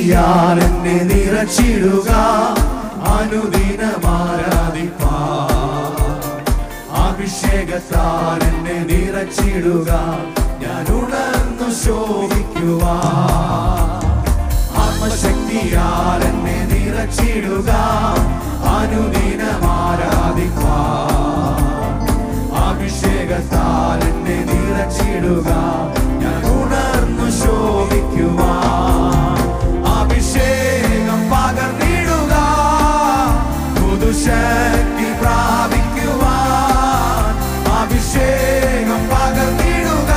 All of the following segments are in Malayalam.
ശക്തിയാൽ എന്നെ നിറച്ചിടുക അനുദിനമാരാധിപ്പാ അഭിഷേകത്താൽ എന്നെ നിറച്ചിടുക ഞാൻ ഉണർന്നു ശോഭിക്കുവാ ആത്മശക്തിയാൽ എന്നെ നിറച്ചിടുക അനുദിനമാരാധിപ്പാ അഭിഷേകത്താൽ എന്നെ നിറച്ചിടുക ഞാൻ ഉണർന്നു ശോഭിക്കുവാ അഭിഷേകം പകർന്നിടുക പുതുശക്തി പ്രാപിക്കുവാൻ അഭിഷേകം പകർന്നിടുക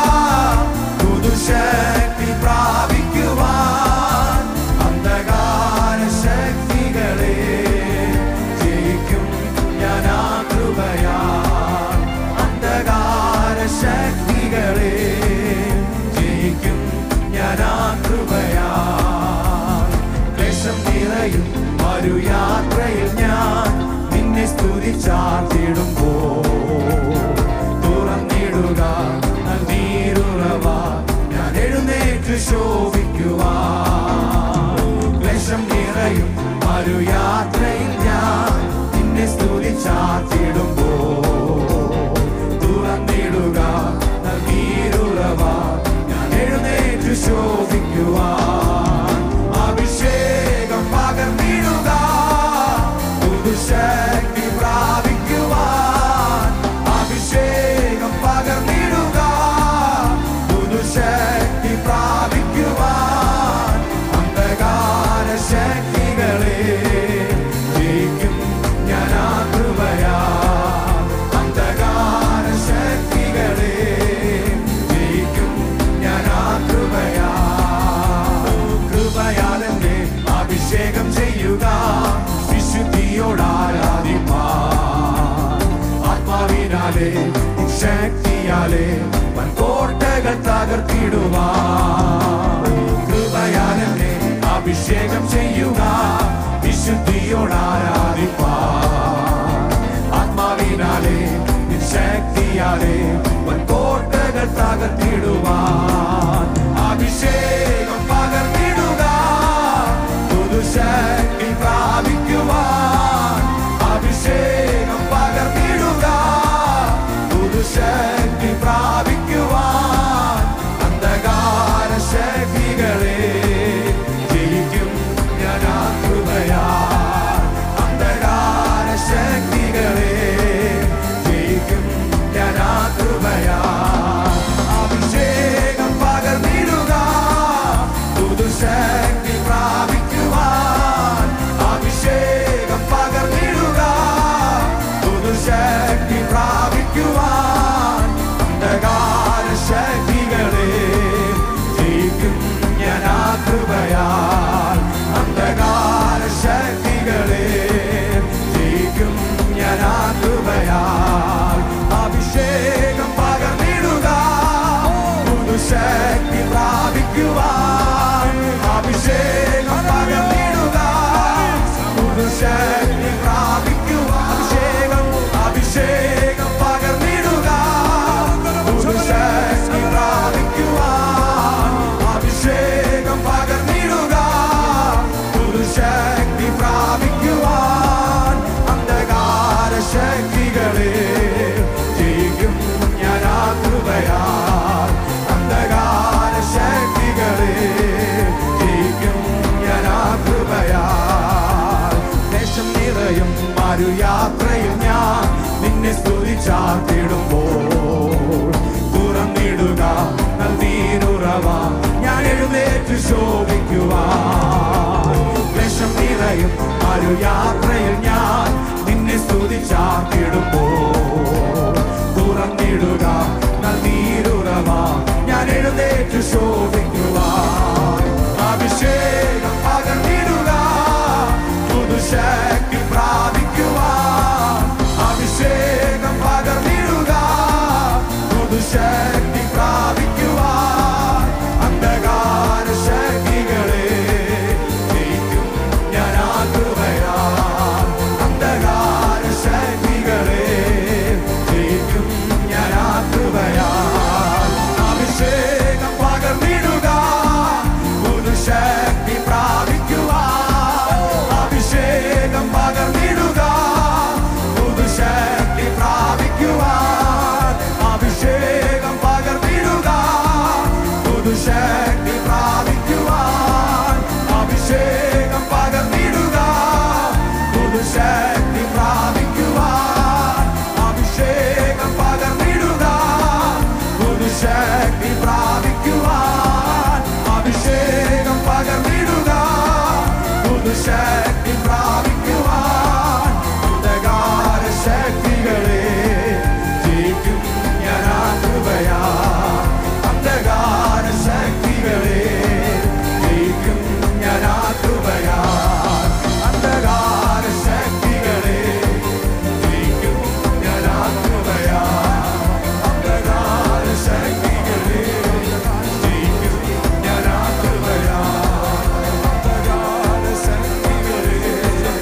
പുതുശക്തി പ്രാപിക്കുവാൻ അന്ധകാര ശക്തികളെ ജയിക്കും ഞാൻ ആ കൃപയാൽ അന്ധകാര ശക്തികളെ ജയിക്കും ഞാൻ ആ കൃപയാൽ ക്ലേശം നിറയും ഒരു യാത്രയിൽ ഞാൻ നിന്നെ സ്തുതിച്ചാർത്തിടുമ്പോ തുറന്നിടുക നീരുറവ ഞാൻ എഴുന്നേറ്റ് ശോഭിക്കുവാ ക്ലേശം നിറയും ഒരു യാത്രയിൽ ഞാൻ നിന്നെ സ്തുതിച്ചാർത്തിടുമ്പോ തുറന്നിടുക നീരുറവ ഞാൻ എഴുന്നേറ്റ് ശോഭിക്കുവാ അഭിഷേകം പകർന്നിടുക പുതുശക്തി പ്രാപിക്കുവാൻ അഭിഷേകം പകർന്നിടുക പുതുശക്തി പ്രാപിക്കുവാൻ അന്ധകാര ശക്തികളെ ജയിക്കും ഞാൻ ആ കൃപയാ അന്ധകാര ശക്തികളെ ജയിക്കും ഞാൻ ആ കൃപയാ കൃപയാലെന്നെ അഭിഷേകം ചെയ്യുക വിശുദ്ധിയോട് ആരാധിപ്പാൻ ആത്മാവിനാലെ ശക്തിയാലെ വൻകോട്ടകൾ തകർത്തിടുവാൻ കൃപയാലെന്നെ അഭിഷേകം ചെയ്യുക വിശുദ്ധിയോട് ആരാധിപ്പാൻ ആത്മാവിനാലെ ശക്തിയാലെ വൻകോട്ടകൾ തകർത്തിടുവാൻ അഭിഷേകം പകർന്നിടുക പുതുശക്തി പ്രാപിക്കുവാൻ അഭിഷേകം പകർന്നിടുക പുതുശക്തി പ്രാപിക്കുവാൻ അന്ധകാര ശക്തികളെ ജയിക്കും ഞാൻ ആ കൃപയാൽ അന്ധകാര ശക്തികളെ ജയിക്കും ഞാൻ ആ കൃപയാൽ അഭിഷേകം പകർന്നിടുക പുതുശക്തി പ്രാപിക്കുവാൻ അഭിഷേകം പകർന്നിടുക പുതുശക്തി പ്രാപിക്കുവാൻ അന്ധകാര ശക്തികളെ ജയിക്കും ഞാൻ ആ കൃപയാൽ അന്ധകാര ശക്തികളെ ജയിക്കും ഞാൻ ആ കൃപയാൽ അഭിഷേകം പകർന്നിടുക പുതുശക്തി പ്രാപിക്കുവാൻ അഭിഷേകം പകർന്നിടുക പുതുശക്തി പ്രാപിക്കുവാൻ അഭിഷേകം അഭിഷേകം പകർന്നിടുക പുതുശക്തി പ്രാപിക്കുവാൻ അഭിഷേകം പകർന്നിടുക പുതുശക്തി പ്രാപിക്കുവാൻ അന്ധകാര ശക്തികളെ ജയിക്കും ഞാൻ ആ കൃപയാൽ അന്ധകാര ശക്തികളെ ജയിക്കും ഞാൻ ആ കൃപയാൽ ദേശം നിറയും ഒരു യാത്രയിൽ ഞാൻ നിന്നെ സ്തുതിച്ചാർത്തിടുമ്പോൾ തുറന്നിടുക നൽതീരുറവ ഞാൻ എഴുന്നേറ്റ് ശോഭിക്കുവാൻ ദേശം നിറയും ഒരു യാത്രയിൽ ഞാൻ നിന്നെ സ്തുതിച്ചാർത്തിടുമ്പോൾ തുറന്നിടുക നൽതീരുറവ ഞാൻ എഴുന്നേറ്റ് ശോഭിക്കുവാൻ അഭിഷേകം പകർന്നിടുക പുതുശക്തി പ്രാപിക്കുവാൻ അഭിഷേകം പകർന്നിടുക പുതുശക്തി പ്രാപിക്കുവാൻ അന്ധകാര ശക്തികളെ ജയിക്കും ഞാൻ ആ കൃപയാ ശക്തി